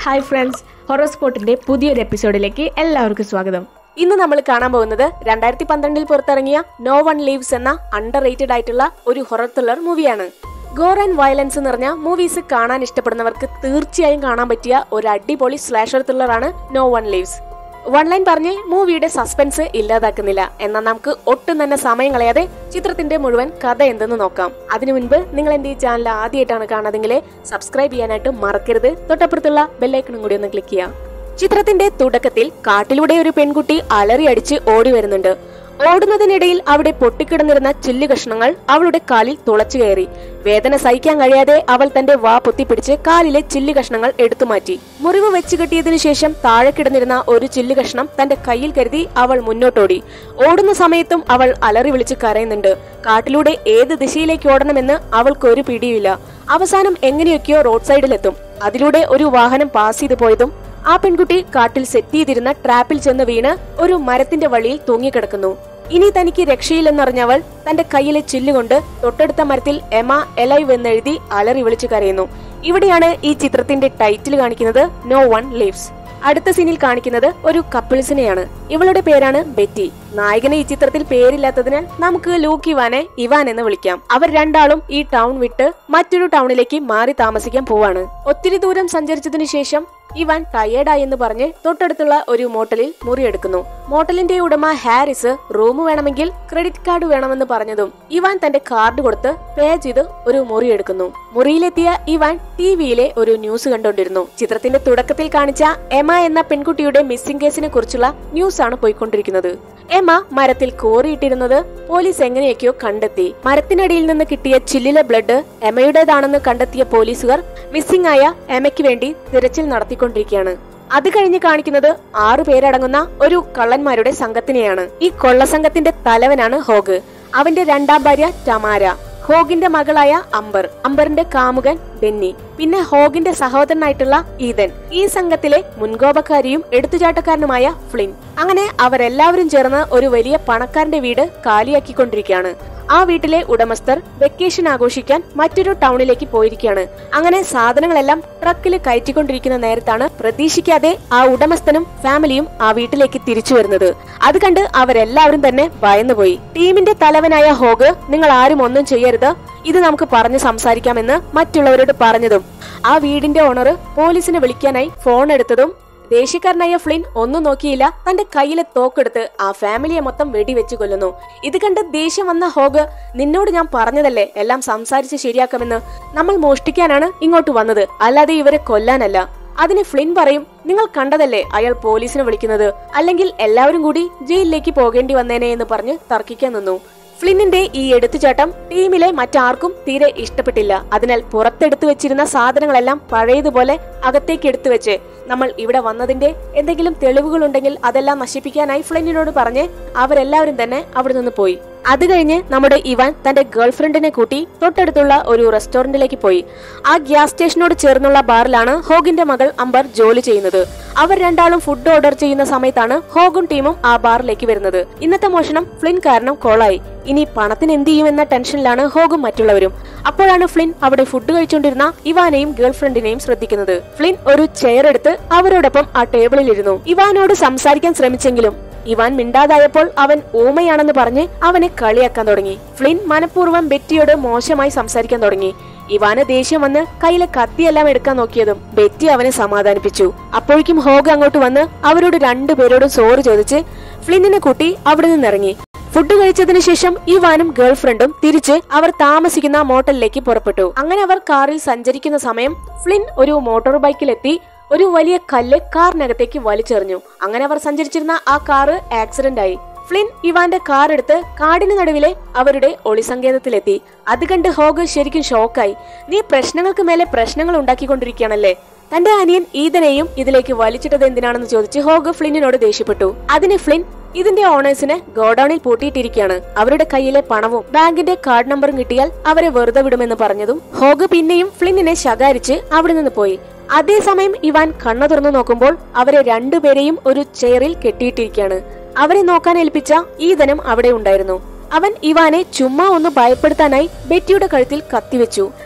hi friends ഹൊറോസ്പോട്ടിന്റെ പുതിയൊരു എപ്പിസോഡിലേക്ക് എല്ലാവർക്കും സ്വാഗതം ഇന്ന് നമ്മൾ കാണാൻ പോകുന്നത് രണ്ടായിരത്തി പന്ത്രണ്ടിൽ പുറത്തിറങ്ങിയ നോ വൺ ലീവ്സ് എന്ന അണ്ടർ റേറ്റഡ് ആയിട്ടുള്ള ഒരു ഹൊറർ ത്രില്ലർ മൂവിയാണ് ഗോർ ആൻഡ് വയലൻസ് നിറഞ്ഞ മൂവീസ് കാണാൻ ഇഷ്ടപ്പെടുന്നവർക്ക് തീർച്ചയായും കാണാൻ പറ്റിയ ഒരു അടിപൊളി സ്ലാഷർ ത്രില്ലറാണ് no one lives one line പറഞ്ഞ് മൂവിയുടെ സസ്പെൻസ് ഇല്ലാതാക്കുന്നില്ല എന്നാൽ നമുക്ക് ഒട്ടും തന്നെ സമയം കളയാതെ ചിത്രത്തിന്റെ മുഴുവൻ കഥ എന്തെന്ന് നോക്കാം അതിനു മുൻപ് നിങ്ങൾ എന്റെ ഈ ചാനൽ ആദ്യമായിട്ടാണ് കാണുന്നതെങ്കിൽ സബ്സ്ക്രൈബ് ചെയ്യാനായിട്ട് മറക്കരുത് തൊട്ടപ്പുറത്തുള്ള ബെല്ലൈക്കണും കൂടി ഒന്ന് ക്ലിക്ക് ചെയ്യാം ചിത്രത്തിന്റെ തുടക്കത്തിൽ കാട്ടിലൂടെ ഒരു പെൺകുട്ടി അലറിയടിച്ച് ഓടി വരുന്നുണ്ട് ഓടുന്നതിനിടയിൽ അവിടെ പൊട്ടിക്കിടന്നിരുന്ന ചില്ലു കഷ്ണങ്ങൾ അവളുടെ കാലിൽ തുളച്ചു കയറി വേദന സഹിക്കാൻ കഴിയാതെ അവൾ തന്റെ വാ പൊത്തിപ്പിടിച്ച് കാലിലെ ചില്ലു കഷ്ണങ്ങൾ എടുത്തുമാറ്റി മുറിവ് വെച്ച് കെട്ടിയതിനു ശേഷം താഴെ കിടന്നിരുന്ന ഒരു ചില്ലു കഷ്ണം തന്റെ കയ്യിൽ കരുതി അവൾ മുന്നോട്ടോടി ഓടുന്ന സമയത്തും അവൾ അലറി വിളിച്ച് കരയുന്നുണ്ട് കാട്ടിലൂടെ ഏത് ദിശയിലേക്ക് ഓടണമെന്ന് അവൾക്ക് ഒരു പിടിയില്ല അവസാനം എങ്ങനെയൊക്കെയോ റോഡ് സൈഡിലെത്തും അതിലൂടെ ഒരു വാഹനം പാസ് ചെയ്തു പോയതും ആ പെൺകുട്ടി കാട്ടിൽ സെറ്റ് ചെയ്തിരുന്ന ട്രാപ്പിൽ ചെന്ന് വീണ് ഒരു മരത്തിന്റെ വഴിയിൽ തൂങ്ങിക്കിടക്കുന്നു ഇനി തനിക്ക് രക്ഷയില്ലെന്നറിഞ്ഞവൾ തന്റെ കയ്യിലെ ചില്ലുകൊണ്ട് തൊട്ടടുത്ത മരത്തിൽ എമ എലൈവ് എന്നെഴുതി അലറി വിളിച്ചു കരയുന്നു ഇവിടെയാണ് ഈ ചിത്രത്തിന്റെ ടൈറ്റിൽ കാണിക്കുന്നത് നോ വൺ ലിവ്സ് അടുത്ത സീനിൽ കാണിക്കുന്നത് ഒരു കപ്പിൾസിനെയാണ് ഇവളുടെ പേരാണ് ബെറ്റി നായകന് ഈ ചിത്രത്തിൽ പേരില്ലാത്തതിനാൽ നമുക്ക് ലൂക്ക് ഇവാനെ ഇവാൻ എന്ന് വിളിക്കാം അവർ രണ്ടാളും ഈ ടൗൺ വിട്ട് മറ്റൊരു ടൗണിലേക്ക് മാറി താമസിക്കാൻ പോവാണ് ഒത്തിരി ദൂരം സഞ്ചരിച്ചതിനു ശേഷം ഇവാൻ ടയേർഡായി എന്ന് പറഞ്ഞ് തൊട്ടടുത്തുള്ള ഒരു മോട്ടലിൽ മുറിയെടുക്കുന്നു മോട്ടലിന്റെ ഉടമ ഹാരിസ് റൂം വേണമെങ്കിൽ ക്രെഡിറ്റ് കാർഡ് വേണമെന്ന് പറഞ്ഞതും ഇവാൻ തന്റെ കാർഡ് കൊടുത്ത് പേ ചെയ്ത് ഒരു മുറി എടുക്കുന്നു മുറിയിലെത്തിയ ഇവാൻ ടി വിയിലെ ഒരു ന്യൂസ് കണ്ടുകൊണ്ടിരുന്നു ചിത്രത്തിന്റെ തുടക്കത്തിൽ കാണിച്ച എമ എന്ന പെൺകുട്ടിയുടെ മിസ്സിംഗ് കേസിനെ കുറിച്ചുള്ള ന്യൂസ് ആണ് പോയിക്കൊണ്ടിരിക്കുന്നത് എമ മരത്തിൽ കോറിയിട്ടിരുന്നത് പോലീസ് എങ്ങനെയൊക്കെയോ കണ്ടെത്തി മരത്തിനടിയിൽ നിന്ന് കിട്ടിയ ചില്ലിലെ ബ്ലഡ് എമയുടേതാണെന്ന് കണ്ടെത്തിയ പോലീസുകാർ മിസ്സിംഗ് ആയ എമയ്ക്ക് വേണ്ടി തിരച്ചിൽ നടത്തിക്കൊണ്ടിരിക്കുകയാണ് അത് കഴിഞ്ഞ് കാണിക്കുന്നത് ആറു പേരടങ്ങുന്ന ഒരു കള്ളന്മാരുടെ സംഘത്തിനെയാണ് ഈ കൊള്ളസംഘത്തിന്റെ തലവനാണ് ഹോഗ് അവന്റെ രണ്ടാം ഭാര്യ ടമാര ഹോഗിന്റെ മകളായ അംബർ അംബറിന്റെ കാമുകൻ ബെന്നി പിന്നെ ഹോഗിന്റെ സഹോദരനായിട്ടുള്ള ഈതൻ ഈ സംഘത്തിലെ മുൻകോപക്കാരിയും എടുത്തുചാട്ടക്കാരനുമായ ഫ്ലിൻ അങ്ങനെ അവരെല്ലാവരും ചേർന്ന് ഒരു വലിയ പണക്കാരന്റെ വീട് കാലിയാക്കിക്കൊണ്ടിരിക്കുകയാണ് ആ വീട്ടിലെ ഉടമസ്ഥർ വെക്കേഷൻ ആഘോഷിക്കാൻ മറ്റൊരു ടൗണിലേക്ക് പോയിരിക്കുകയാണ് അങ്ങനെ സാധനങ്ങളെല്ലാം ട്രക്കിൽ കയറ്റിക്കൊണ്ടിരിക്കുന്ന നേരത്താണ് പ്രതീക്ഷിക്കാതെ ആ ഉടമസ്ഥനും ഫാമിലിയും ആ വീട്ടിലേക്ക് തിരിച്ചു വരുന്നത് അത് കണ്ട് അവരെല്ലാവരും തന്നെ ഭയന്നുപോയി ടീമിന്റെ തലവനായ ഹോഗ് നിങ്ങൾ ആരും ഒന്നും ചെയ്യരുത് ഇത് നമുക്ക് പറഞ്ഞ് സംസാരിക്കാമെന്ന് മറ്റുള്ളവരോട് പറഞ്ഞതും ആ വീടിന്റെ ഓണർ പോലീസിനെ വിളിക്കാനായി ഫോൺ എടുത്തതും ദേഷ്യക്കാരനായ ഫ്ലിൻ ഒന്നും നോക്കിയില്ല തന്റെ കയ്യിലെ തോക്കെടുത്ത് ആ ഫാമിലിയെ മൊത്തം വെടിവെച്ച് കൊല്ലുന്നു ഇത് കണ്ട് ദേഷ്യം വന്ന ഹോഗ് നിന്നോട് ഞാൻ പറഞ്ഞതല്ലേ എല്ലാം സംസാരിച്ച് ശരിയാക്കാമെന്ന് നമ്മൾ മോഷ്ടിക്കാനാണ് ഇങ്ങോട്ട് വന്നത് അല്ലാതെ ഇവരെ കൊല്ലാനല്ല അതിന് ഫ്ലിൻ പറയും നിങ്ങൾ കണ്ടതല്ലേ അയാൾ പോലീസിനെ വിളിക്കുന്നത് അല്ലെങ്കിൽ എല്ലാവരും കൂടി ജയിലിലേക്ക് പോകേണ്ടി വന്നേനെ എന്ന് പറഞ്ഞ് തർക്കിക്കാൻ നിന്നു ഫ്ലിന്നിന്റെ ഈ എടുത്തുചാട്ടം ടീമിലെ മറ്റാർക്കും തീരെ ഇഷ്ടപ്പെട്ടില്ല അതിനാൽ പുറത്തെടുത്തു വെച്ചിരുന്ന സാധനങ്ങളെല്ലാം പഴയതുപോലെ അകത്തേക്ക് എടുത്തു വെച്ച് നമ്മൾ ഇവിടെ വന്നതിന്റെ എന്തെങ്കിലും തെളിവുകൾ ഉണ്ടെങ്കിൽ അതെല്ലാം നശിപ്പിക്കാനായി ഫ്ലിന്നിനോട് പറഞ്ഞ് അവരെല്ലാവരും തന്നെ അവിടെ നിന്ന് പോയി അത് കഴിഞ്ഞ് നമ്മുടെ ഇവാൻ തന്റെ ഗേൾഫ്രണ്ടിനെ കൂട്ടി തൊട്ടടുത്തുള്ള ഒരു റെസ്റ്റോറന്റിലേക്ക് പോയി ആ ഗ്യാസ് സ്റ്റേഷനോട് ചേർന്നുള്ള ബാറിലാണ് ഹോഗിന്റെ മകൾ അംബർ ജോലി ചെയ്യുന്നത് അവർ രണ്ടാളും ഫുഡ് ഓർഡർ ചെയ്യുന്ന സമയത്താണ് ഹോഗും ടീമും ആ ബാറിലേക്ക് വരുന്നത് ഇന്നത്തെ മോഷണം ഫ്ലിൻ കാരണം കോളായി ഇനി പണത്തിന് എന്ത് ചെയ്യുമെന്ന ടെൻഷനിലാണ് ഹോഗും മറ്റുള്ളവരും അപ്പോഴാണ് ഫ്ലിൻ അവിടെ ഫുഡ് കഴിച്ചുകൊണ്ടിരുന്ന ഇവാനെയും ഗേൾഫ്രണ്ടിനെയും ശ്രദ്ധിക്കുന്നത് ഫ്ലിൻ ഒരു ചെയർ എടുത്ത് അവരോടൊപ്പം ആ ടേബിളിൽ ഇരുന്നു ഇവാനോട് സംസാരിക്കാൻ ശ്രമിച്ചെങ്കിലും ഇവാൻ മിണ്ടാതായപ്പോൾ അവൻ ഊമയാണെന്ന് പറഞ്ഞ് അവനെ കളിയാക്കാൻ തുടങ്ങി ഫ്ലിൻ മനഃപൂർവ്വം ബെറ്റിയോട് മോശമായി സംസാരിക്കാൻ തുടങ്ങി ഇവാന് ദേഷ്യം വന്ന് കയ്യിലെ കത്തിയെല്ലാം എടുക്കാൻ നോക്കിയതും ബെറ്റി അവനെ സമാധാനിപ്പിച്ചു അപ്പോഴേക്കും ഹോഗ് അങ്ങോട്ട് വന്ന് അവരോട് രണ്ടുപേരോടും സോറി ചോദിച്ച് ഫ്ലിന്നിനെ കൂട്ടി അവിടെ നിന്നിറങ്ങി ഫുഡ് കഴിച്ചതിനു ശേഷം ഇവാനും ഗേൾഫ്രണ്ടും തിരിച്ച് അവർ താമസിക്കുന്ന മോട്ടലിലേക്ക് പുറപ്പെട്ടു അങ്ങനെ അവർ കാറിൽ സഞ്ചരിക്കുന്ന സമയം ഫ്ലിൻ ഒരു മോട്ടോർ ബൈക്കിലെത്തി ഒരു വലിയ കല്ല് കാറിനകത്തേക്ക് വലിച്ചെറിഞ്ഞു അങ്ങനെ അവർ സഞ്ചരിച്ചിരുന്ന ആ കാറ് ആക്സിഡന്റ് ആയി ഫ്ലിൻ ഇവാന്റെ കാർ എടുത്ത് കാടിന് നടുവിലെ അവരുടെ ഒളിസങ്കേതത്തിലെത്തി അത് കണ്ട് ഹോഗ് ശരിക്കും ഷോക്കായി നീ പ്രശ്നങ്ങൾക്ക് മേലെ പ്രശ്നങ്ങൾ ഉണ്ടാക്കിക്കൊണ്ടിരിക്കുകയാണല്ലേ തന്റെ അനിയൻ ഈതനെയും ഇതിലേക്ക് വലിച്ചിട്ടത് എന്തിനാണെന്ന് ചോദിച്ച് ഹോഗ് ഫ്ലിന്നിനോട് ദേഷ്യപ്പെട്ടു അതിന് ഫ്ലിൻ ഇതിന്റെ ഓണേഴ്സിനെ ഗോഡൌണിൽ പൂട്ടിയിട്ടിരിക്കുകയാണ് അവരുടെ കയ്യിലെ പണവും ബാങ്കിന്റെ കാർഡ് നമ്പറും കിട്ടിയാൽ അവരെ വെറുതെ വിടുമെന്ന് പറഞ്ഞതും ഹോഗ് പിന്നെയും ഫ്ലിന്നിനെ ശകാരിച്ച് അവിടെ നിന്ന് പോയി അതേസമയം ഇവാൻ കണ്ണു തുറന്നു നോക്കുമ്പോൾ അവരെ രണ്ടുപേരെയും ഒരു ചെയറിൽ കെട്ടിയിട്ടിരിക്കുകയാണ് അവരെ നോക്കാൻ ഏൽപ്പിച്ച ഈതനും അവിടെ ഉണ്ടായിരുന്നു അവൻ ഇവാനെ ചുമ്മാ ഒന്ന് ഭയപ്പെടുത്താനായി ബെറ്റിയുടെ കഴുത്തിൽ കത്തിവെച്ചു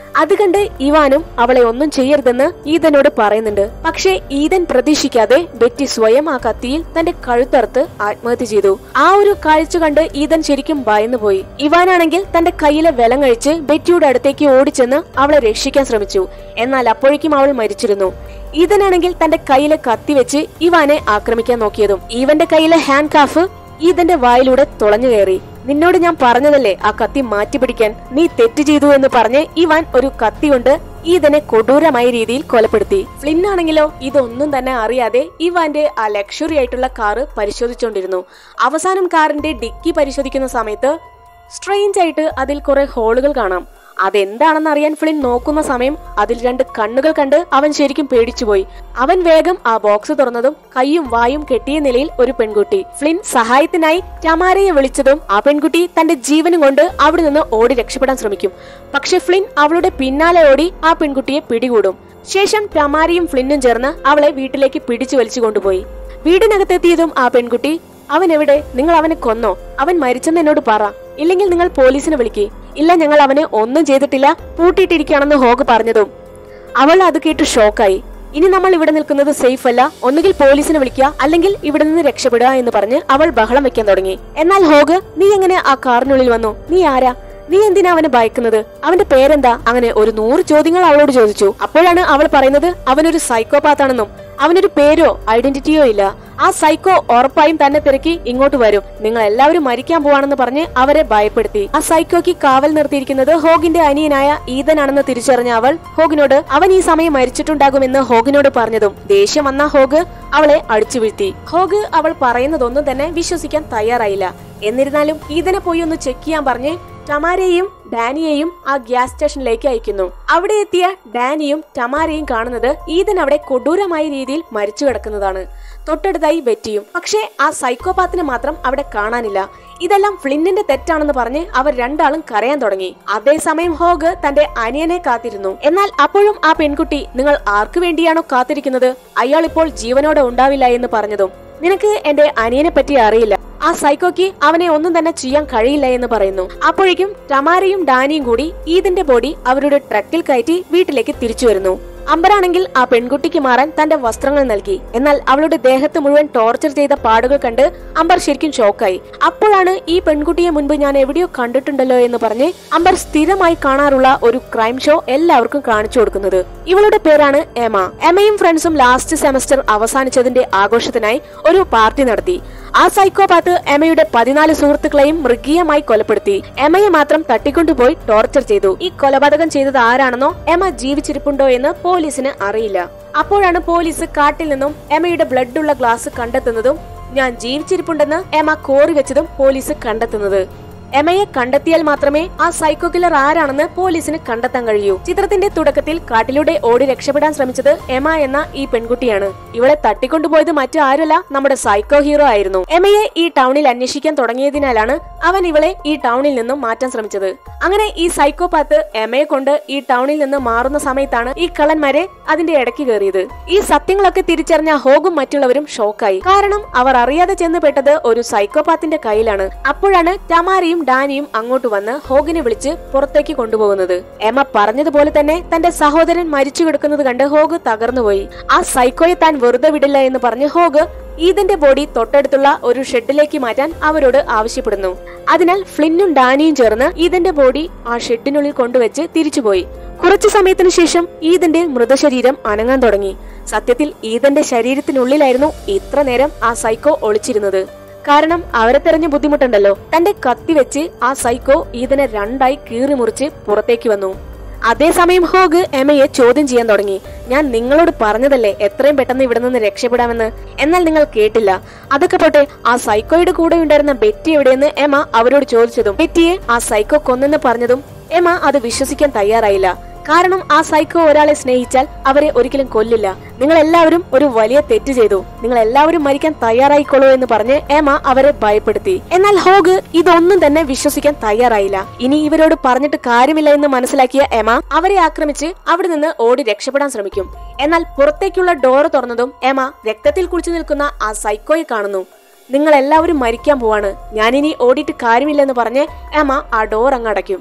അത് കണ്ട് ഇവാനും അവളെ ഒന്നും ചെയ്യരുതെന്ന് ഈതനോട് പറയുന്നുണ്ട് പക്ഷേ ഈതൻ പ്രതീക്ഷിക്കാതെ ബെറ്റി സ്വയം ആ കത്തിയിൽ തന്റെ കഴുത്തറുത്ത് ആത്മഹത്യ ചെയ്തു ആ ഒരു കാഴ്ച കണ്ട് ഈതൻ ശരിക്കും ഭയന്നുപോയി ഇവാനാണെങ്കിൽ തന്റെ കയ്യിലെ വെലം കഴിച്ച് ബെറ്റിയുടെ അടുത്തേക്ക് ഓടിച്ചെന്ന് അവളെ രക്ഷിക്കാൻ ശ്രമിച്ചു എന്നാൽ അപ്പോഴേക്കും അവൾ മരിച്ചിരുന്നു ഈതനാണെങ്കിൽ തന്റെ കയ്യിലെ കത്തി വെച്ച് ഇവാനെ ആക്രമിക്കാൻ നോക്കിയതും ഈവന്റെ കയ്യിലെ ഹാൻഡ് കാഫ് ഈതന്റെ വായിലൂടെ തുളഞ്ഞു കയറി നിന്നോട് ഞാൻ പറഞ്ഞതല്ലേ ആ കത്തി മാറ്റിപ്പിടിക്കാൻ നീ തെറ്റ് ചെയ്തു എന്ന് പറഞ്ഞ് ഇവാൻ ഒരു കത്തി കൊണ്ട് ഈതനെ കൊടൂരമായ രീതിയിൽ കൊലപ്പെടുത്തി ഫ്ലിൻ ആണെങ്കിലോ ഇതൊന്നും തന്നെ അറിയാതെ ഇവാന്റെ ആ ലക്ഷറി ആയിട്ടുള്ള കാറ് പരിശോധിച്ചുകൊണ്ടിരുന്നു അവസാനം കാറിന്റെ ഡിക്കി പരിശോധിക്കുന്ന സമയത്ത് സ്ട്രെയിഞ്ച് ആയിട്ട് അതിൽ കുറെ ഹോളുകൾ കാണാം അതെന്താണെന്ന് അറിയാൻ ഫ്ലിൻ നോക്കുന്ന സമയം അതിൽ രണ്ട് കണ്ണുകൾ കണ്ട് അവൻ ശരിക്കും പേടിച്ചുപോയി അവൻ വേഗം ആ ബോക്സ് തുറന്നതും കൈയും വായും കെട്ടിയ നിലയിൽ ഒരു പെൺകുട്ടി ഫ്ലിൻ സഹായത്തിനായി ടമാരയെ വിളിച്ചതും ആ പെൺകുട്ടി തന്റെ ജീവനും കൊണ്ട് അവിടെ നിന്ന് ഓടി രക്ഷപ്പെടാൻ ശ്രമിക്കും പക്ഷെ ഫ്ലിൻ അവളുടെ പിന്നാലെ ഓടി ആ പെൺകുട്ടിയെ പിടികൂടും ശേഷം ടമാരയും ഫ്ലിന്നും ചേർന്ന് അവളെ വീട്ടിലേക്ക് പിടിച്ചു വലിച്ചു കൊണ്ടുപോയി വീടിനകത്തെത്തിയതും ആ പെൺകുട്ടി അവൻ എവിടെ നിങ്ങൾ അവനെ കൊന്നോ അവൻ മരിച്ചെന്ന് എന്നോട് പറ ഇല്ലെങ്കിൽ നിങ്ങൾ പോലീസിനെ വിളിക്ക് ഇല്ല ഞങ്ങൾ അവനെ ഒന്നും ചെയ്തിട്ടില്ല പൂട്ടിയിട്ടിരിക്കുകയാണെന്ന് ഹോഗ് പറഞ്ഞതും അവൾ അത് കേട്ട് ഷോക്കായി ഇനി നമ്മൾ ഇവിടെ നിൽക്കുന്നത് സേഫ് അല്ല ഒന്നുകിൽ പോലീസിനെ വിളിക്കുക അല്ലെങ്കിൽ ഇവിടെ നിന്ന് രക്ഷപ്പെടുക എന്ന് പറഞ്ഞ് അവൾ ബഹളം വെക്കാൻ തുടങ്ങി എന്നാൽ ഹോഗ് നീ എങ്ങനെ ആ കാറിനുള്ളിൽ വന്നു നീ ആരാ നീ എന്തിനാ അവനെ ഭയക്കുന്നത് അവന്റെ പേരെന്താ അങ്ങനെ ഒരു നൂറ് ചോദ്യങ്ങൾ അവളോട് ചോദിച്ചു അപ്പോഴാണ് അവൾ പറയുന്നത് അവനൊരു സൈക്കോപാത്താണെന്നും അവനൊരു പേരോ ഐഡന്റിറ്റിയോ ഇല്ല ആ സൈക്കോ ഉറപ്പായും തന്നെ തിരക്കി ഇങ്ങോട്ട് വരും നിങ്ങൾ എല്ലാവരും മരിക്കാൻ പോവാണെന്ന് പറഞ്ഞ് അവരെ ഭയപ്പെടുത്തി ആ സൈക്കോയ്ക്ക് കാവൽ നിർത്തിയിരിക്കുന്നത് ഹോഗിന്റെ അനിയനായ ഈതനാണെന്ന് തിരിച്ചറിഞ്ഞ അവൾ ഹോഗിനോട് അവൻ ഈ സമയം മരിച്ചിട്ടുണ്ടാകുമെന്ന് ഹോഗിനോട് പറഞ്ഞതും ദേഷ്യം വന്ന ഹോഗ് അവളെ അടിച്ചു വീഴ്ത്തി ഹോഗ് അവൾ പറയുന്നതൊന്നും തന്നെ വിശ്വസിക്കാൻ തയ്യാറായില്ല എന്നിരുന്നാലും ഈതനെ പോയി ഒന്ന് ചെക്ക് ചെയ്യാൻ പറഞ്ഞ് ടമാരയെയും ഡാനിയെയും ആ ഗ്യാസ് സ്റ്റേഷനിലേക്ക് അയക്കുന്നു അവിടെ എത്തിയ ഡാനിയും ടമാരയും കാണുന്നത് ഈതൻ അവിടെ കൊടൂരമായ രീതിയിൽ മരിച്ചു കിടക്കുന്നതാണ് തൊട്ടടുത്തായി ബെറ്റിയും പക്ഷേ ആ സൈക്കോപാത്തിനെ മാത്രം അവിടെ കാണാനില്ല ഇതെല്ലാം ഫ്ലിന്നിന്റെ തെറ്റാണെന്ന് പറഞ്ഞ് അവർ രണ്ടാളും കരയാൻ തുടങ്ങി അതേസമയം ഹോഗ് തന്റെ അനിയനെ കാത്തിരുന്നു എന്നാൽ അപ്പോഴും ആ പെൺകുട്ടി നിങ്ങൾ ആർക്കു വേണ്ടിയാണോ കാത്തിരിക്കുന്നത് അയാൾ ഇപ്പോൾ ജീവനോടെ ഉണ്ടാവില്ല എന്ന് പറഞ്ഞതും നിനക്ക് എന്റെ അനിയനെ പറ്റി അറിയില്ല ആ സൈക്കോക്ക് അവനെ ഒന്നും തന്നെ ചെയ്യാൻ കഴിയില്ല എന്ന് പറയുന്നു അപ്പോഴേക്കും ടമാരയും ഡാനിയും കൂടി ഈദിന്റെ ബോഡി അവരുടെ ട്രക്കിൽ കയറ്റി വീട്ടിലേക്ക് തിരിച്ചു വരുന്നു അമ്പറാണെങ്കിൽ ആ പെൺകുട്ടിക്ക് മാറാൻ തന്റെ വസ്ത്രങ്ങൾ നൽകി എന്നാൽ അവളുടെ ദേഹത്ത് മുഴുവൻ ടോർച്ചർ ചെയ്ത പാടുകൾ കണ്ട് അമ്പർ ശരിക്കും ഷോക്കായി അപ്പോഴാണ് ഈ പെൺകുട്ടിയെ മുൻപ് ഞാൻ എവിടെയോ കണ്ടിട്ടുണ്ടല്ലോ എന്ന് പറഞ്ഞ് അമ്പർ സ്ഥിരമായി കാണാറുള്ള ഒരു ക്രൈം ഷോ എല്ലാവർക്കും കാണിച്ചു കൊടുക്കുന്നത് ഇവളുടെ പേരാണ് എമ എമയും ഫ്രണ്ട്സും ലാസ്റ്റ് സെമസ്റ്റർ അവസാനിച്ചതിന്റെ ആഘോഷത്തിനായി ഒരു പാർട്ടി നടത്തി ആ സൈക്കോപാത്ത് എമയുടെ പതിനാല് സുഹൃത്തുക്കളെയും മൃഗീയമായി കൊലപ്പെടുത്തി എമയെ മാത്രം തട്ടിക്കൊണ്ടുപോയി ടോർച്ചർ ചെയ്തു ഈ കൊലപാതകം ചെയ്തത് ആരാണെന്നോ എമ ജീവിച്ചിരിപ്പുണ്ടോ എന്ന് പോലീസിന് അറിയില്ല അപ്പോഴാണ് പോലീസ് കാട്ടിൽ നിന്നും എമയുടെ ബ്ലഡ് ഉള്ള ഗ്ലാസ് കണ്ടെത്തുന്നതും ഞാൻ ജീവിച്ചിരിപ്പുണ്ടെന്ന് എമ കോറി വെച്ചതും പോലീസ് കണ്ടെത്തുന്നത് എമയെ കണ്ടെത്തിയാൽ മാത്രമേ ആ സൈക്കോ കില്ലർ ആരാണെന്ന് പോലീസിന് കണ്ടെത്താൻ കഴിയൂ ചിത്രത്തിന്റെ തുടക്കത്തിൽ കാട്ടിലൂടെ ഓടി രക്ഷപ്പെടാൻ ശ്രമിച്ചത് എമ എന്ന ഈ പെൺകുട്ടിയാണ് ഇവളെ തട്ടിക്കൊണ്ടുപോയത് മറ്റു ആരുമല്ല നമ്മുടെ സൈക്കോ ഹീറോ ആയിരുന്നു എമയെ ഈ ടൗണിൽ അന്വേഷിക്കാൻ തുടങ്ങിയതിനാലാണ് അവൻ ഇവളെ ഈ ടൗണിൽ നിന്നും മാറ്റാൻ ശ്രമിച്ചത് അങ്ങനെ ഈ സൈക്കോപാത്ത് എമയെ കൊണ്ട് ഈ ടൗണിൽ നിന്ന് മാറുന്ന സമയത്താണ് ഈ കള്ളന്മാരെ അതിന്റെ ഇടയ്ക്ക് കയറിയത് ഈ സത്യങ്ങളൊക്കെ തിരിച്ചറിഞ്ഞ ഹോഗും മറ്റുള്ളവരും ഷോക്കായി കാരണം അവർ അറിയാതെ ചെന്ന് പെട്ടത് ഒരു സൈക്കോപാത്തിന്റെ കയ്യിലാണ് അപ്പോഴാണ് ടമാരയും ഡാനിയും അങ്ങോട്ട് വന്ന് ഹോഗിനെ വിളിച്ച് പുറത്തേക്ക് കൊണ്ടുപോകുന്നത് എമ പറഞ്ഞതുപോലെ തന്നെ തന്റെ സഹോദരൻ മരിച്ചു കിടക്കുന്നത് കണ്ട് ഹോഗ് തകർന്നുപോയി ആ സൈക്കോയെ താൻ വെറുതെ വിടില്ല എന്ന് പറഞ്ഞ് ഹോഗ് ഈദന്റെ ബോഡി തൊട്ടടുത്തുള്ള ഒരു ഷെഡിലേക്ക് മാറ്റാൻ അവരോട് ആവശ്യപ്പെടുന്നു അതിനാൽ ഫ്ലിന്നും ഡാനിയും ചേർന്ന് ഈദന്റെ ബോഡി ആ ഷെഡിനുള്ളിൽ കൊണ്ടുവച്ച് തിരിച്ചുപോയി കുറച്ചു സമയത്തിനു ശേഷം ഈദന്റെ മൃതശരീരം അനങ്ങാൻ തുടങ്ങി സത്യത്തിൽ ഈദന്റെ ശരീരത്തിനുള്ളിലായിരുന്നു ഇത്ര നേരം ആ സൈക്കോ ഒളിച്ചിരുന്നത് കാരണം അവരെ തെരഞ്ഞ ബുദ്ധിമുട്ടുണ്ടല്ലോ തന്റെ കത്തി വെച്ച് ആ സൈക്കോ ഈദനെ രണ്ടായി കീറി മുറിച്ച് പുറത്തേക്ക് വന്നു അതേസമയം ഹോഗ് എമയെ ചോദ്യം ചെയ്യാൻ തുടങ്ങി ഞാൻ നിങ്ങളോട് പറഞ്ഞതല്ലേ എത്രയും പെട്ടെന്ന് ഇവിടെ നിന്ന് രക്ഷപ്പെടാമെന്ന് എന്നാൽ നിങ്ങൾ കേട്ടില്ല അതൊക്കെ പോട്ടെ ആ സൈക്കോയുടെ കൂടെ ഉണ്ടായിരുന്ന ബെറ്റി എവിടെയെന്ന് എമ അവരോട് ചോദിച്ചതും ബെറ്റിയെ ആ സൈക്കോ കൊന്നെന്ന് പറഞ്ഞതും എമ അത് വിശ്വസിക്കാൻ തയ്യാറായില്ല കാരണം ആ സൈക്കോ ഒരാളെ സ്നേഹിച്ചാൽ അവരെ ഒരിക്കലും കൊല്ലില്ല നിങ്ങൾ എല്ലാവരും ഒരു വലിയ തെറ്റ് ചെയ്തു നിങ്ങൾ എല്ലാവരും മരിക്കാൻ തയ്യാറായിക്കോളൂ എന്ന് പറഞ്ഞ് എമ അവരെ ഭയപ്പെടുത്തി എന്നാൽ ഹോഗ് ഇതൊന്നും തന്നെ വിശ്വസിക്കാൻ തയ്യാറായില്ല ഇനി ഇവരോട് പറഞ്ഞിട്ട് കാര്യമില്ല എന്ന് മനസ്സിലാക്കിയ എമ അവരെ ആക്രമിച്ച് അവിടെ നിന്ന് ഓടി രക്ഷപ്പെടാൻ ശ്രമിക്കും എന്നാൽ പുറത്തേക്കുള്ള ഡോറ് തുറന്നതും എമ രക്തത്തിൽ കുളിച്ചു നിൽക്കുന്ന ആ സൈക്കോയെ കാണുന്നു നിങ്ങൾ എല്ലാവരും മരിക്കാൻ പോവാണ് ഞാനിനി ഓടിയിട്ട് കാര്യമില്ലെന്ന് പറഞ്ഞ് എമ ആ ഡോർ അങ്ങ് അടയ്ക്കും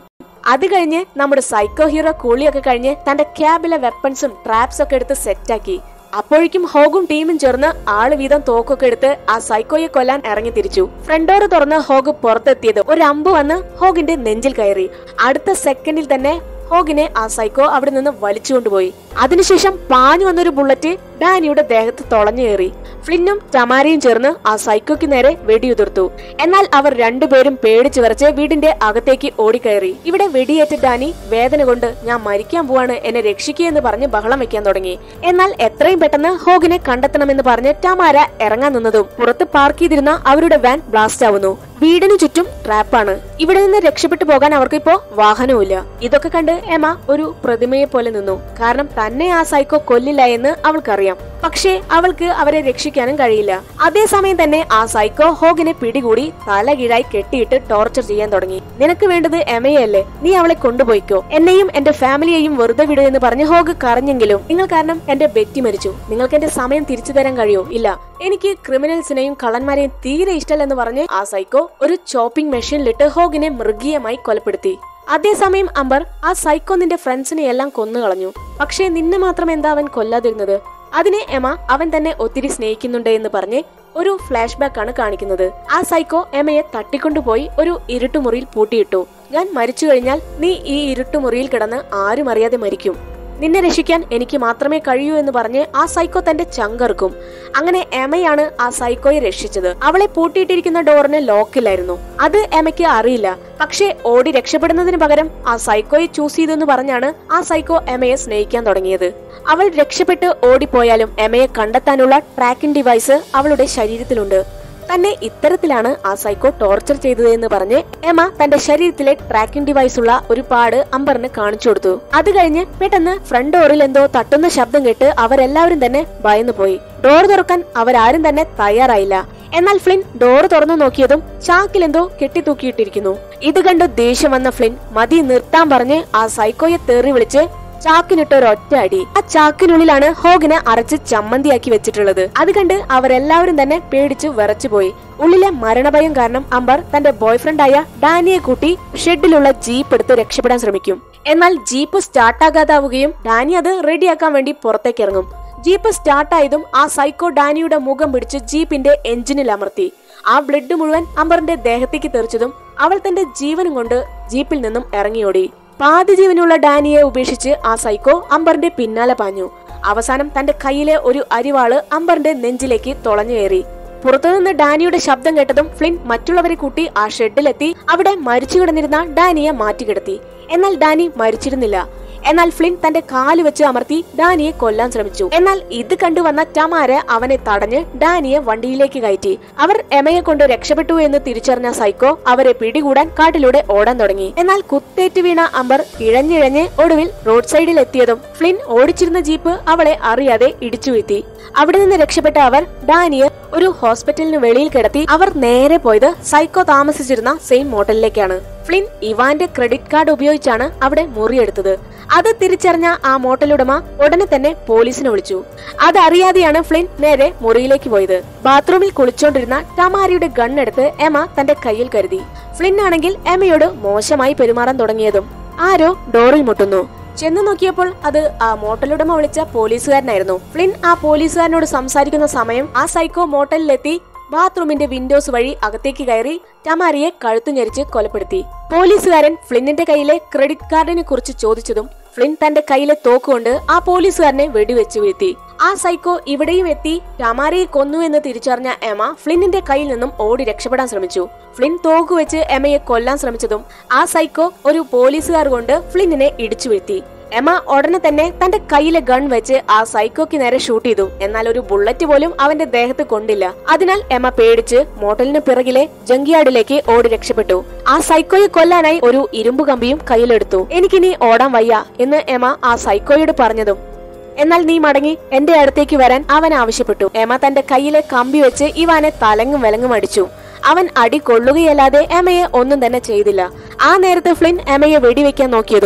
അത് കഴിഞ്ഞ് നമ്മുടെ സൈക്കോ ഹീറോ കൂളിയൊക്കെ കഴിഞ്ഞ് തന്റെ ക്യാബിലെ വെപ്പൺസും ട്രാപ്സ് ഒക്കെ എടുത്ത് സെറ്റാക്കി അപ്പോഴേക്കും ഹോഗും ടീമും ചേർന്ന് ആള് വീതം തോക്കൊക്കെ എടുത്ത് ആ സൈക്കോയെ കൊല്ലാൻ ഇറങ്ങി തിരിച്ചു ഫ്രണ്ട് ഡോർ തുറന്ന് ഹോഗ് പുറത്തെത്തിയത് ഒരു അമ്പ് വന്ന് ഹോഗിന്റെ നെഞ്ചിൽ കയറി അടുത്ത സെക്കൻഡിൽ തന്നെ ഹോഗിനെ ആ സൈക്കോ അവിടെ നിന്ന് വലിച്ചുകൊണ്ടുപോയി അതിനുശേഷം പാഞ്ഞു വന്നൊരു ബുള്ളറ്റ് ഡാനിയുടെ ദേഹത്ത് തുളഞ്ഞു കയറി ഫ്ലിന്നും ടമാരയും ചേർന്ന് ആ സൈക്കോയ്ക്ക് നേരെ വെടിയുതിർത്തു എന്നാൽ അവർ രണ്ടുപേരും പേടിച്ചു വിറച്ച് വീടിന്റെ അകത്തേക്ക് ഓടിക്കയറി ഇവിടെ വെടിയേറ്റ ഡാനി വേദന കൊണ്ട് ഞാൻ മരിക്കാൻ പോവാണ് എന്നെ രക്ഷിക്കുക എന്ന് പറഞ്ഞ് ബഹളം വെക്കാൻ തുടങ്ങി എന്നാൽ എത്രയും പെട്ടെന്ന് ഹോഗിനെ കണ്ടെത്തണമെന്ന് പറഞ്ഞ് ടമാര ഇറങ്ങാൻ നിന്നതും പുറത്ത് പാർക്ക് ചെയ്തിരുന്ന അവരുടെ വാൻ ബ്ലാസ്റ്റ് ആവുന്നു വീടിനു ചുറ്റും ട്രാപ്പാണ് ഇവിടെ നിന്ന് രക്ഷപ്പെട്ടു പോകാൻ അവർക്ക് ഇപ്പോ വാഹനവുമില്ല ഇതൊക്കെ കണ്ട് എമ ഒരു പ്രതിമയെ പോലെ നിന്നു കാരണം തന്നെ ആ സൈക്കോ കൊല്ലില്ല എന്ന് അവൾക്കറിയാം പക്ഷേ അവൾക്ക് അവരെ രക്ഷിക്കാനും കഴിയില്ല അതേസമയം തന്നെ ആ സൈക്കോ ഹോഗിനെ പിടികൂടി തല കീഴായി കെട്ടിയിട്ട് ടോർച്ചർ ചെയ്യാൻ തുടങ്ങി നിനക്ക് വേണ്ടത് എമയല്ലേ നീ അവളെ കൊണ്ടുപോയിക്കോ എന്നെയും എന്റെ ഫാമിലിയെയും വെറുതെ വിടൂ എന്ന് പറഞ്ഞ് ഹോഗ് കരഞ്ഞെങ്കിലും നിങ്ങൾ കാരണം എന്റെ ബെറ്റി മരിച്ചു നിങ്ങൾക്ക് എന്റെ സമയം തിരിച്ചു തരാൻ കഴിയോ ഇല്ല എനിക്ക് ക്രിമിനൽസിനെയും കള്ളന്മാരെയും തീരെ ഇഷ്ടമല്ലെന്ന് പറഞ്ഞ് ആ സൈക്കോ ഒരു ചോപ്പിംഗ് മെഷീനിലിട്ട് ഹോഗിനെ മൃഗീയമായി കൊലപ്പെടുത്തി അതേസമയം അംബർ ആ സൈക്കോ നിന്റെ ഫ്രണ്ട്സിനെ എല്ലാം കൊന്നുകളഞ്ഞു പക്ഷേ നിന്നെ മാത്രം എന്താ അവൻ കൊല്ലാതിരുന്നത് അതിനെ എമ അവൻ തന്നെ ഒത്തിരി സ്നേഹിക്കുന്നുണ്ട് എന്ന് പറഞ്ഞ് ഒരു ഫ്ലാഷ് ബാക്ക് ആണ് കാണിക്കുന്നത് ആ സൈക്കോ എമയെ തട്ടിക്കൊണ്ടുപോയി ഒരു ഇരുട്ടുമുറിയിൽ പൂട്ടിയിട്ടു ഞാൻ മരിച്ചു കഴിഞ്ഞാൽ നീ ഈ ഇരുട്ടുമുറിയിൽ കിടന്ന് ആരും അറിയാതെ മരിക്കും നിന്നെ രക്ഷിക്കാൻ എനിക്ക് മാത്രമേ കഴിയൂ എന്ന് പറഞ്ഞ് ആ സൈക്കോ തന്റെ ചങ്കർക്കും അങ്ങനെ എമയാണ് ആ സൈക്കോയെ രക്ഷിച്ചത് അവളെ പൂട്ടിയിട്ടിരിക്കുന്ന ഡോറിന് ലോക്കില്ലായിരുന്നു അത് എമയ്ക്ക് അറിയില്ല പക്ഷേ ഓടി രക്ഷപ്പെടുന്നതിന് പകരം ആ സൈക്കോയെ ചൂസ് ചെയ്തെന്ന് പറഞ്ഞാണ് ആ സൈക്കോ എമയെ സ്നേഹിക്കാൻ തുടങ്ങിയത് അവൾ രക്ഷപ്പെട്ട് ഓടിപ്പോയാലും എമയെ കണ്ടെത്താനുള്ള ട്രാക്കിംഗ് ഡിവൈസ് അവളുടെ ശരീരത്തിലുണ്ട് തന്നെ ഇത്തരത്തിലാണ് ആ സൈക്കോ ടോർച്ചർ ചെയ്തത് എന്ന് പറഞ്ഞ് എമ തന്റെ ശരീരത്തിലെ ട്രാക്കിംഗ് ഡിവൈസ് ഉള്ള ഒരു പാട് അംബറിന് കാണിച്ചു കൊടുത്തു അത് കഴിഞ്ഞ് പെട്ടെന്ന് ഫ്രണ്ട് ഡോറിൽ എന്തോ തട്ടുന്ന ശബ്ദം കേട്ട് അവരെല്ലാവരും തന്നെ ഭയന്നു പോയി ഡോർ തുറക്കാൻ അവരാരും തന്നെ തയ്യാറായില്ല എന്നാൽ ഫ്ലിൻ ഡോർ തുറന്നു നോക്കിയതും ചാക്കിൽ എന്തോ കെട്ടിത്തൂക്കിയിട്ടിരിക്കുന്നു ഇത് കണ്ട് ദേഷ്യം വന്ന ഫ്ലിൻ മതി നിർത്താൻ പറഞ്ഞ് ആ സൈക്കോയെ തെറി വിളിച്ച് ചാക്കിനിട്ട് ഒരൊറ്റ അടി ആ ചാക്കിനുള്ളിലാണ് ഹോഗിനെ അരച്ച് ചമ്മന്തിയാക്കി വെച്ചിട്ടുള്ളത് അത് കണ്ട് അവരെല്ലാവരും തന്നെ പേടിച്ചു വിറച്ചുപോയി ഉള്ളിലെ മരണഭയം കാരണം അംബർ തന്റെ ബോയ്ഫ്രണ്ടായ ഡാനിയെ കൂട്ടി ഷെഡിലുള്ള ജീപ്പ് എടുത്ത് രക്ഷപ്പെടാൻ ശ്രമിക്കും എന്നാൽ ജീപ്പ് സ്റ്റാർട്ടാകാതാവുകയും ഡാനി അത് റെഡിയാക്കാൻ വേണ്ടി പുറത്തേക്ക് ഇറങ്ങും ജീപ്പ് സ്റ്റാർട്ടായതും ആ സൈക്കോ ഡാനിയുടെ മുഖം പിടിച്ച് ജീപ്പിന്റെ എഞ്ചിനിൽ അമർത്തി ആ ബ്ലഡ് മുഴുവൻ അംബറിന്റെ ദേഹത്തേക്ക് തെറിച്ചതും അവൾ തന്റെ ജീവനും കൊണ്ട് ജീപ്പിൽ നിന്നും ഇറങ്ങിയോടി പാതി ജീവനുള്ള ഡാനിയെ ഉപേക്ഷിച്ച് ആ സൈക്കോ അംബറിന്റെ പിന്നാലെ പാഞ്ഞു അവസാനം തന്റെ കയ്യിലെ ഒരു അരിവാള് അംബറിന്റെ നെഞ്ചിലേക്ക് തുളഞ്ഞു കയറി പുറത്തുനിന്ന് ഡാനിയുടെ ശബ്ദം കേട്ടതും ഫ്ലിൻ മറ്റുള്ളവരെ കൂട്ടി ആ ഷെഡിലെത്തി അവിടെ മരിച്ചു കിടന്നിരുന്ന ഡാനിയെ മാറ്റിക്കിടത്തി എന്നാൽ ഡാനി മരിച്ചിരുന്നില്ല എന്നാൽ ഫ്ലിൻ തന്റെ കാല് വെച്ച് അമർത്തി ഡാനിയെ കൊല്ലാൻ ശ്രമിച്ചു എന്നാൽ ഇത് കണ്ടുവന്ന ടമാര അവനെ തടഞ്ഞ് ഡാനിയെ വണ്ടിയിലേക്ക് കയറ്റി അവർ എമയെ കൊണ്ട് രക്ഷപ്പെട്ടു എന്ന് തിരിച്ചറിഞ്ഞ സൈക്കോ അവരെ പിടികൂടാൻ കാട്ടിലൂടെ ഓടാൻ തുടങ്ങി എന്നാൽ കുത്തേറ്റ് വീണ അംബർ ഇഴഞ്ഞിഴഞ്ഞ് ഒടുവിൽ റോഡ് സൈഡിൽ എത്തിയതും ഫ്ലിൻ ഓടിച്ചിരുന്ന ജീപ്പ് അവളെ അറിയാതെ ഇടിച്ചു വീഴ്ത്തി അവിടെ നിന്ന് രക്ഷപ്പെട്ട അവർ ഡാനിയെ ഒരു ഹോസ്പിറ്റലിന് വെളിയിൽ കിടത്തി അവർ നേരെ പോയത് സൈക്കോ താമസിച്ചിരുന്ന സെയിം മോട്ടലിലേക്കാണ് ഫ്ലിൻ ഇവാന്റെ ക്രെഡിറ്റ് കാർഡ് ഉപയോഗിച്ചാണ് അവിടെ മുറിയെടുത്തത് അത് തിരിച്ചറിഞ്ഞ ആ മോട്ടലുടമ ഉടനെ തന്നെ പോലീസിനെ വിളിച്ചു അതറിയാതെയാണ് ഫ്ലിൻ നേരെ മുറിയിലേക്ക് പോയത് ബാത്റൂമിൽ കുളിച്ചോണ്ടിരുന്ന ടമാരിയുടെ ഗണ്ണെടുത്ത് എമ തന്റെ കയ്യിൽ കരുതി ഫ്ലിൻ ആണെങ്കിൽ എമയോട് മോശമായി പെരുമാറാൻ തുടങ്ങിയതും ആരോ ഡോറിൽ മുട്ടുന്നു ചെന്ന് നോക്കിയപ്പോൾ അത് ആ മോട്ടലുടമ വിളിച്ച പോലീസുകാരനായിരുന്നു ഫ്ലിൻ ആ പോലീസുകാരനോട് സംസാരിക്കുന്ന സമയം ആ സൈക്കോ മോട്ടലിലെത്തി ബാത്റൂമിന്റെ വിൻഡോസ് വഴി അകത്തേക്ക് കയറി ടമാരിയെ കഴുത്തു ഞെരിച്ച് കൊലപ്പെടുത്തി പോലീസുകാരൻ ഫ്ലിന്നിന്റെ കയ്യിലെ ക്രെഡിറ്റ് കാർഡിനെ കുറിച്ച് ചോദിച്ചതും ഫ്ലിൻ തന്റെ കയ്യിലെ തോക്കുകൊണ്ട് ആ പോലീസുകാരനെ വെടിവെച്ച് വീഴ്ത്തി ആ സൈക്കോ ഇവിടെയും എത്തി ടമാരയെ കൊന്നു എന്ന് തിരിച്ചറിഞ്ഞ എമ ഫ്ലിന്നിന്റെ കയ്യിൽ നിന്നും ഓടി രക്ഷപ്പെടാൻ ശ്രമിച്ചു ഫ്ലിൻ തോക്ക് വെച്ച് എമയെ കൊല്ലാൻ ശ്രമിച്ചതും ആ സൈക്കോ ഒരു പോലീസുകാർ കൊണ്ട് ഫ്ലിന്നിനെ ഇടിച്ചു വീഴ്ത്തി എമ ഉടനെ തന്നെ തന്റെ കയ്യിലെ ഗൺ വെച്ച് ആ സൈക്കോക്ക് നേരെ ഷൂട്ട് ചെയ്തു എന്നാൽ ഒരു ബുള്ളറ്റ് പോലും അവന്റെ ദേഹത്ത് കൊണ്ടില്ല അതിനാൽ എമ പേടിച്ച് മോട്ടലിന് പിറകിലെ ജങ്കിയാർഡിലേക്ക് ഓടി രക്ഷപ്പെട്ടു ആ സൈക്കോയെ കൊല്ലാനായി ഒരു ഇരുമ്പ് കമ്പിയും കയ്യിലെടുത്തു എനിക്കിനി ഓടാൻ വയ്യ എന്ന് എമ ആ സൈക്കോയോട് പറഞ്ഞതും എന്നാൽ നീ മടങ്ങി എന്റെ അടുത്തേക്ക് വരാൻ അവൻ ആവശ്യപ്പെട്ടു എമ തന്റെ കയ്യിലെ കമ്പി വെച്ച് ഇവാനെ തലങ്ങും വിലങ്ങും അടിച്ചു അവൻ അടി കൊള്ളുകയല്ലാതെ എമയെ ഒന്നും തന്നെ ചെയ്തില്ല ആ നേരത്ത് ഫ്ലിൻ എമയെ വെടിവെക്കാൻ നോക്കിയതും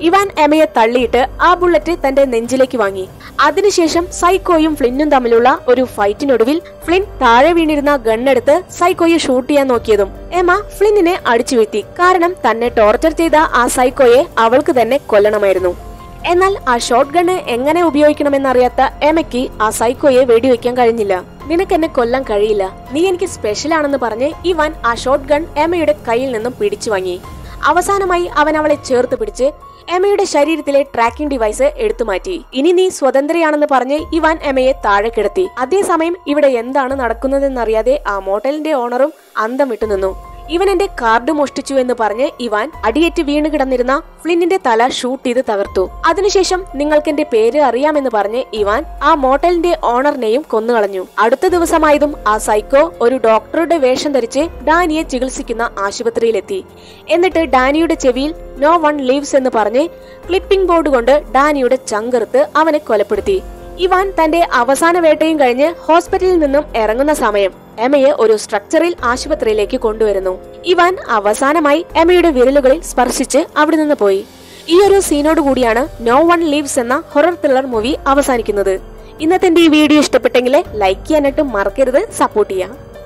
ഇവാൻ എമയെ തള്ളിയിട്ട് ആ ബുള്ളറ്റ് തന്റെ നെഞ്ചിലേക്ക് വാങ്ങി അതിനുശേഷം സൈക്കോയും ഫ്ലിന്നും തമ്മിലുള്ള ഒരു ഫൈറ്റിനൊടുവിൽ ഫ്ലിൻ താഴെ വീണിരുന്ന ഗണ്ണെടുത്ത് സൈക്കോയെ ഷൂട്ട് ചെയ്യാൻ നോക്കിയതും എമ ഫ്ലിന്നിനെ അടിച്ചു വീഴ്ത്തി കാരണം തന്നെ ടോർച്ചർ ചെയ്ത ആ സൈക്കോയെ അവൾക്ക് തന്നെ കൊല്ലണമായിരുന്നു എന്നാൽ ആ ഷോട്ട് ഗണ്ണ് എങ്ങനെ ഉപയോഗിക്കണമെന്നറിയാത്ത എമയ്ക്ക് ആ സൈക്കോയെ വെടിവെക്കാൻ കഴിഞ്ഞില്ല നിനക്ക് എന്നെ കൊല്ലാൻ കഴിയില്ല നീ എനിക്ക് സ്പെഷ്യൽ ആണെന്ന് പറഞ്ഞ് ഇവാൻ ആ ഷോട്ട് ഗൺ എമയുടെ കയ്യിൽ നിന്നും പിടിച്ചു വാങ്ങി അവസാനമായി അവൻ അവളെ ചേർത്ത് പിടിച്ച് എമയുടെ ശരീരത്തിലെ ട്രാക്കിംഗ് ഡിവൈസ് എടുത്തു മാറ്റി ഇനി നീ സ്വതന്ത്രയാണെന്ന് പറഞ്ഞ് ഇവാൻ എമയെ താഴെ കിടത്തി അതേസമയം ഇവിടെ എന്താണ് നടക്കുന്നതെന്നറിയാതെ ആ മോട്ടലിന്റെ ഓണറും അന്തം വിട്ടുനിന്നു ഇവൻ എന്റെ കാർഡ് മോഷ്ടിച്ചു എന്ന് പറഞ്ഞ് ഇവാൻ അടിയേറ്റ് വീണ് കിടന്നിരുന്ന ഫ്ലിന്നിന്റെ തല ഷൂട്ട് ചെയ്ത് തകർത്തു അതിനുശേഷം നിങ്ങൾക്ക് എന്റെ പേര് അറിയാമെന്ന് പറഞ്ഞ് ഇവാൻ ആ മോട്ടലിന്റെ ഓണറിനെയും കൊന്നുകളഞ്ഞു അടുത്ത ദിവസമായതും ആ സൈക്കോ ഒരു ഡോക്ടറുടെ വേഷം ധരിച്ച് ഡാനിയെ ചികിത്സിക്കുന്ന ആശുപത്രിയിലെത്തി എന്നിട്ട് ഡാനിയുടെ ചെവിയിൽ നോ വൺ ലീവ്സ് എന്ന് പറഞ്ഞ് ക്ലിപ്പിംഗ് ബോർഡ് കൊണ്ട് ഡാനിയുടെ ചങ്കറുത്ത് അവനെ കൊലപ്പെടുത്തി ഇവാൻ തന്റെ അവസാന വേട്ടയും കഴിഞ്ഞ് ഹോസ്പിറ്റലിൽ നിന്നും ഇറങ്ങുന്ന സമയം എമയെ ഒരു സ്ട്രക്ചറിൽ ആശുപത്രിയിലേക്ക് കൊണ്ടുവരുന്നു ഇവാൻ അവസാനമായി എമയുടെ വിരലുകളിൽ സ്പർശിച്ച് അവിടെ നിന്ന് പോയി ഈ ഒരു സീനോട് കൂടിയാണ് നോ വൺ ലീവ്സ് എന്ന ഹൊറർ ത്രില്ലർ മൂവി അവസാനിക്കുന്നത് ഇന്നത്തെ എന്റെ ഈ വീഡിയോ ഇഷ്ടപ്പെട്ടെങ്കിൽ ലൈക്ക് ചെയ്യാനായിട്ട് മറക്കരുത് സപ്പോർട്ട് ചെയ്യാം